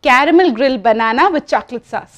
Caramel grill banana with chocolate sauce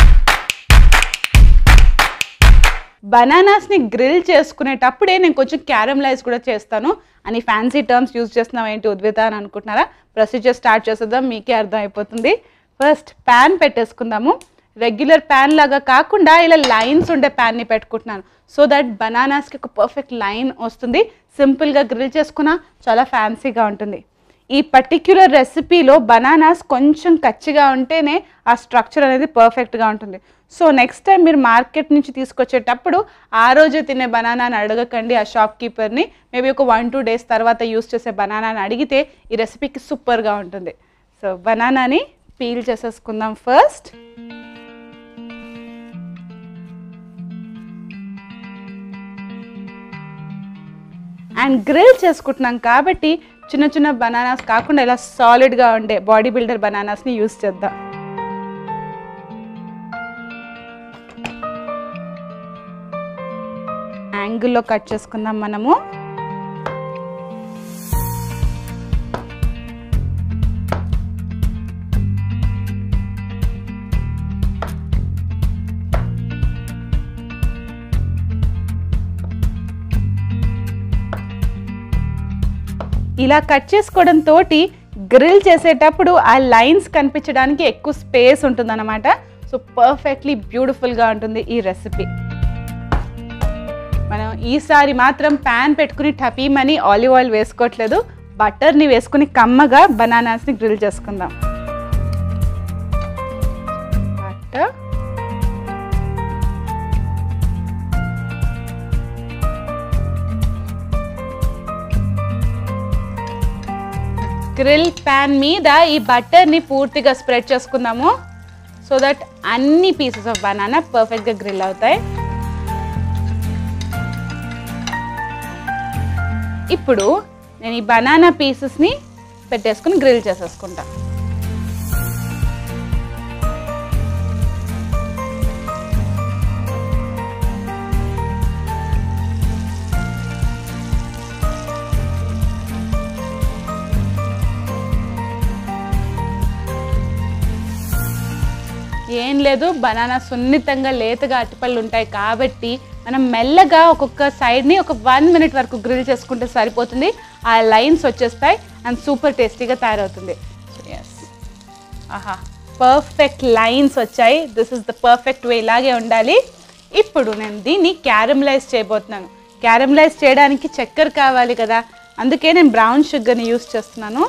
బనానాస్ని grill చేసుకునేటప్పుడే నేను కొంచెం క్యారమలైజ్ కూడా చేస్తాను అని ఫ్యాన్సీ టర్మ్స్ యూజ్ చేస్తున్నాం ఏంటి ఉద్విత అని అనుకుంటున్నారా ప్రొసీజర్ స్టార్ట్ చేసేద్దాం మీకే అర్థం అయిపోతుంది ఫస్ట్ ప్యాన్ పెట్టేసుకుందాము రెగ్యులర్ ప్యాన్ లాగా కాకుండా ఇలా లైన్స్ ఉండే ప్యాన్ని పెట్టుకుంటున్నాను సో దట్ బనానాస్కి ఒక పర్ఫెక్ట్ లైన్ వస్తుంది సింపుల్గా గ్రిల్ చేసుకున్నా చాలా ఫ్యాన్సీగా ఉంటుంది ఈ పర్టిక్యులర్ రెసిపీలో బనానాస్ కొంచెం కచ్చిగా ఉంటేనే ఆ స్ట్రక్చర్ అనేది పర్ఫెక్ట్గా ఉంటుంది సో నెక్స్ట్ టైం మీరు మార్కెట్ నుంచి తీసుకొచ్చేటప్పుడు ఆ రోజే తినే బనానాని అడగకండి ఆ షాప్ కీపర్ని మేబీ ఒక వన్ టూ డేస్ తర్వాత యూస్ చేసే బనానాని అడిగితే ఈ రెసిపీకి సూపర్గా ఉంటుంది సో బనానాని పీల్ చేసేసుకుందాం ఫస్ట్ అండ్ గ్రిల్ చేసుకుంటున్నాం కాబట్టి చిన్న చిన్న బనానాస్ కాకుండా ఇలా సాలిడ్గా ఉండే బాడీ బిల్డర్ బనానాస్ని యూస్ చేద్దాం యాంగిల్లో కట్ చేసుకుందాం మనము ఇలా కట్ చేసుకోవడం తోటి గ్రిల్ చేసేటప్పుడు ఆ లైన్స్ కనిపించడానికి ఎక్కువ స్పేస్ ఉంటుందన్నమాట సో పర్ఫెక్ట్లీ బ్యూటిఫుల్గా ఉంటుంది ఈ రెసిపీ మనం ఈసారి మాత్రం ప్యాన్ పెట్టుకుని టపీమని ఆలివ్ ఆయిల్ వేసుకోవట్లేదు బటర్ని వేసుకుని కమ్మగా బనానాస్ని గ్రిల్ చేసుకుందాం బటర్ గ్రిల్ ప్యాన్ మీద ఈ బటర్ని పూర్తిగా స్ప్రెడ్ చేసుకుందాము సో దట్ అన్ని పీసెస్ ఆఫ్ బనానా పర్ఫెక్ట్గా గ్రిల్ అవుతాయి ఇప్పుడు నేను ఈ బనానా పీసెస్ని పెట్టేసుకుని గ్రిల్ చేసేసుకుంటా ఏం లేదు బనానా సున్నితంగా లేతగా అరటిపళ్ళు ఉంటాయి కాబట్టి మనం మెల్లగా ఒక్కొక్క సైడ్ని ఒక వన్ మినిట్ వరకు గ్రిల్ చేసుకుంటే సరిపోతుంది ఆ లైన్స్ వచ్చేస్తాయి అండ్ సూపర్ టేస్టీగా తయారవుతుంది ఎస్ ఆహా పర్ఫెక్ట్ లైన్స్ వచ్చాయి this is the perfect way ఇలాగే ఉండాలి ఇప్పుడు నేను దీన్ని క్యారమలైజ్ చేయబోతున్నాను క్యారమలైజ్ చేయడానికి చక్కెర కావాలి కదా అందుకే నేను బ్రౌన్ షుగర్ని యూస్ చేస్తున్నాను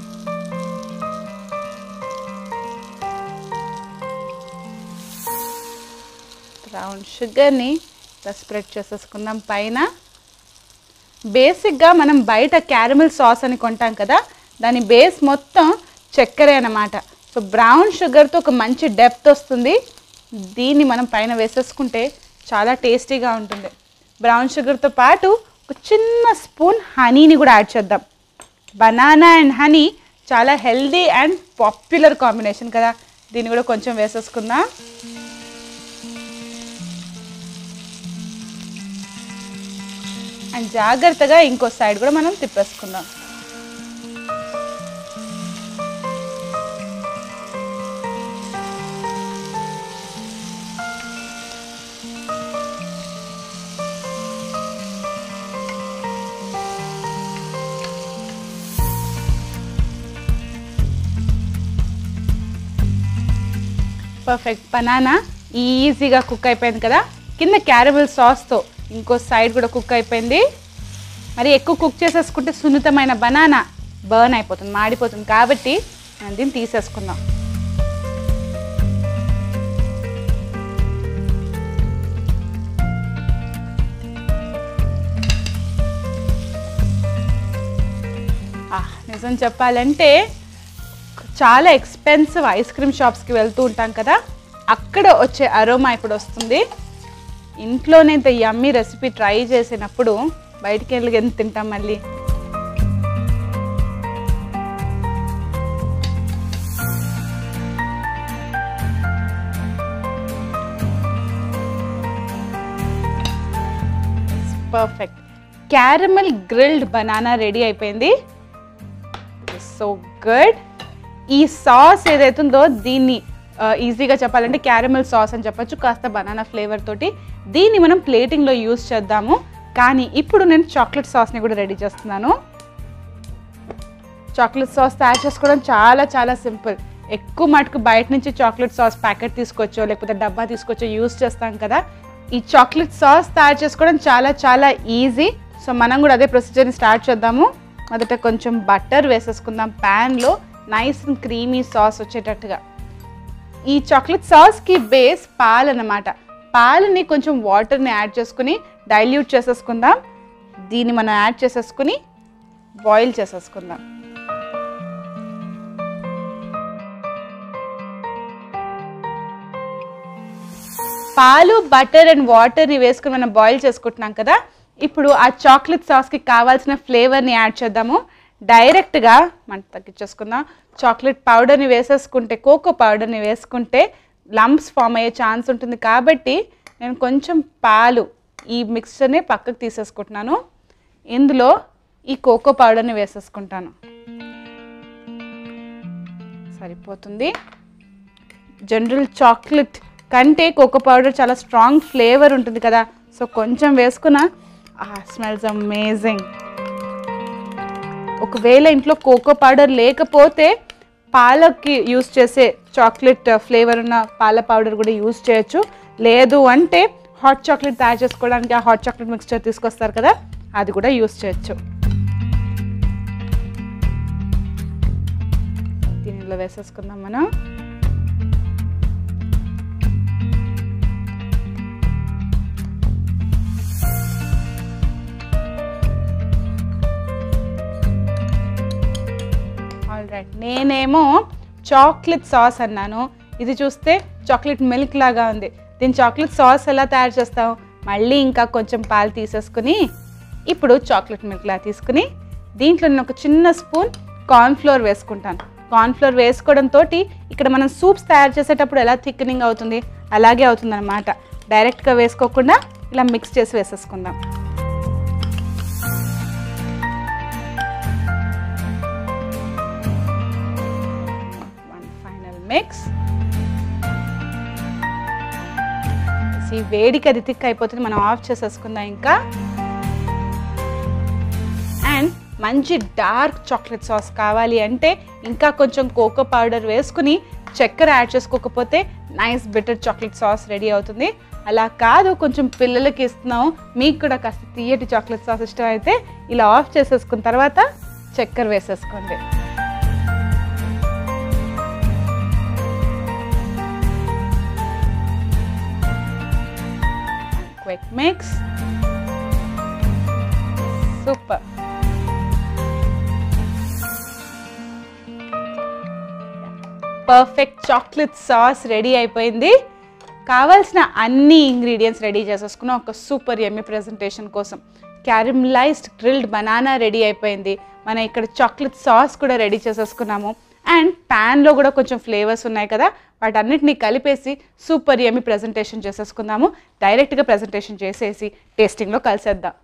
బ్రౌన్ షుగర్ని ఇలా స్ప్రెడ్ చేసేసుకుందాం పైన బేసిక్గా మనం బయట క్యారమిల్ సాస్ అని కొంటాం కదా దాని బేస్ మొత్తం చక్కెరే అన్నమాట సో బ్రౌన్ షుగర్తో ఒక మంచి డెప్త్ వస్తుంది దీన్ని మనం పైన వేసేసుకుంటే చాలా టేస్టీగా ఉంటుంది బ్రౌన్ షుగర్తో పాటు ఒక చిన్న స్పూన్ హనీని కూడా యాడ్ చేద్దాం బనానా అండ్ హనీ చాలా హెల్దీ అండ్ పాపులర్ కాంబినేషన్ కదా దీన్ని కూడా కొంచెం వేసేసుకుందాం అండ్ జాగ్రత్తగా ఇంకో సైడ్ కూడా మనం తిప్పేసుకుందాం పర్ఫెక్ట్ బనానా ఈజీగా కుక్ అయిపోయింది కదా కింద క్యారబుల్ సాస్తో ఇంకో సైడ్ కూడా కుక్ అయిపోయింది మరి ఎక్కువ కుక్ చేసేసుకుంటే సున్నితమైన బనానా బర్న్ అయిపోతుంది మాడిపోతుంది కాబట్టి మనం దీన్ని తీసేసుకుందాం ఆహ్, నిజం చెప్పాలంటే చాలా ఎక్స్పెన్సివ్ ఐస్ క్రీమ్ షాప్స్కి వెళ్తూ ఉంటాం కదా అక్కడ వచ్చే అరోమా ఇప్పుడు వస్తుంది ఇంట్లోనే ఇంత యమ్మీ రెసిపీ ట్రై చేసినప్పుడు బయటికి వెళ్ళి ఎంత తింటాం మళ్ళీ perfect caramel grilled banana ready అయిపోయింది సో గుడ్ ఈ సాస్ ఏదైతుందో దీన్ని ఈజీగా చెప్పాలంటే క్యారమెల్ సాస్ అని చెప్పొచ్చు కాస్త బనానా ఫ్లేవర్ తోటి దీన్ని మనం ప్లేటింగ్లో యూస్ చేద్దాము కానీ ఇప్పుడు నేను చాక్లెట్ సాస్ని కూడా రెడీ చేస్తున్నాను చాక్లెట్ సాస్ తయారు చేసుకోవడం చాలా చాలా సింపుల్ ఎక్కువ మటుకు బయట నుంచి చాక్లెట్ సాస్ ప్యాకెట్ తీసుకొచ్చో లేకపోతే డబ్బా తీసుకొచ్చో యూస్ చేస్తాం కదా ఈ చాక్లెట్ సాస్ తయారు చేసుకోవడం చాలా చాలా ఈజీ సో మనం కూడా అదే ప్రొసీజర్ని స్టార్ట్ చేద్దాము మొదట కొంచెం బటర్ వేసేసుకుందాం ప్యాన్లో నైస్ అండ్ క్రీమీ సాస్ వచ్చేటట్టుగా ఈ చాక్లెట్ సాస్కి బేస్ పాలు అన్నమాట పాలని కొంచెం వాటర్ని యాడ్ చేసుకుని డైల్యూట్ చేసేసుకుందాం దీన్ని మనం యాడ్ చేసేసుకుని బాయిల్ చేసేసుకుందాం పాలు బటర్ అండ్ వాటర్ని వేసుకుని మనం బాయిల్ చేసుకుంటున్నాం కదా ఇప్పుడు ఆ చాక్లెట్ సాస్కి కావాల్సిన ఫ్లేవర్ని యాడ్ చేద్దాము డైరెక్ట్గా మనం తగ్గించేసుకుందాం చాక్లెట్ పౌడర్ని వేసేసుకుంటే కోకో పౌడర్ని వేసుకుంటే లంప్స్ ఫామ్ అయ్యే ఛాన్స్ ఉంటుంది కాబట్టి నేను కొంచెం పాలు ఈ మిక్స్చర్ని పక్కకు తీసేసుకుంటున్నాను ఇందులో ఈ కోకో పౌడర్ని వేసేసుకుంటాను సరిపోతుంది జనరల్ చాక్లెట్ కంటే కోకో పౌడర్ చాలా స్ట్రాంగ్ ఫ్లేవర్ ఉంటుంది కదా సో కొంచెం వేసుకున్న స్మెల్స్ అమేజింగ్ ఒకవేళ ఇంట్లో కోకో పౌడర్ లేకపోతే పాలకి యూస్ చేసే చాక్లెట్ ఫ్లేవర్ ఉన్న పాల పౌడర్ కూడా యూస్ చేయొచ్చు లేదు అంటే హాట్ చాక్లెట్ తయారు చేసుకోవడానికి ఆ హాట్ చాక్లెట్ మిక్స్చర్ తీసుకొస్తారు కదా అది కూడా యూస్ చేయొచ్చు దీనిలో వేసేసుకుందాం మనం ఆల్ రైట్ నేనేమో చాక్లెట్ సాస్ అన్నాను ఇది చూస్తే చాక్లెట్ మిల్క్ లాగా ఉంది దీని చాక్లెట్ సాస్ ఎలా తయారు చేస్తాం మళ్ళీ ఇంకా కొంచెం పాలు తీసేసుకుని ఇప్పుడు చాక్లెట్ మిల్క్ లా తీసుకుని దీంట్లో నేను ఒక చిన్న స్పూన్ కార్న్ఫ్లోర్ వేసుకుంటాను కార్న్ఫ్లోర్ వేసుకోవడంతో ఇక్కడ మనం సూప్స్ తయారు చేసేటప్పుడు ఎలా థిక్నింగ్ అవుతుంది అలాగే అవుతుంది అనమాట డైరెక్ట్గా వేసుకోకుండా ఇలా మిక్స్ చేసి వేసేసుకుందాం వన్ ఫైనల్ మిక్స్ ఈ వేడికి అది థిక్ అయిపోతుంది మనం ఆఫ్ చేసేసుకుందాం ఇంకా అండ్ మంచి డార్క్ చాక్లెట్ సాస్ కావాలి అంటే ఇంకా కొంచెం కోకో పౌడర్ వేసుకుని చక్కెర యాడ్ చేసుకోకపోతే nice bitter chocolate sauce ready అవుతుంది అలా కాదు కొంచెం పిల్లలకి ఇస్తున్నాం మీకు కూడా కాస్త తీయటి చాక్లెట్ సాస్ ఇష్టం అయితే ఇలా ఆఫ్ చేసేసుకున్న తర్వాత చక్కెర వేసేసుకోండి quick mix. Super. Perfect chocolate sauce ready అయిపోయింది కావాల్సిన అన్ని ఇంగ్రీడియంట్స్ రెడీ చేసేసుకున్నాం ఒక సూపర్ ఎమ్మి ప్రెజెంటేషన్ కోసం క్యారమలైజ్డ్ గ్రిల్డ్ బనానా రెడీ అయిపోయింది మనం ఇక్కడ చాక్లెట్ సాస్ కూడా రెడీ చేసేసుకున్నాము అండ్ ప్యాన్లో కూడా కొంచెం ఫ్లేవర్స్ ఉన్నాయి కదా వాటన్నిటిని కలిపేసి సూపర్ ఎమ్మి ప్రెజెంటేషన్ చేసేసుకుందాము డైరెక్ట్గా ప్రెజెంటేషన్ చేసేసి టేస్టింగ్లో కలిసేద్దాం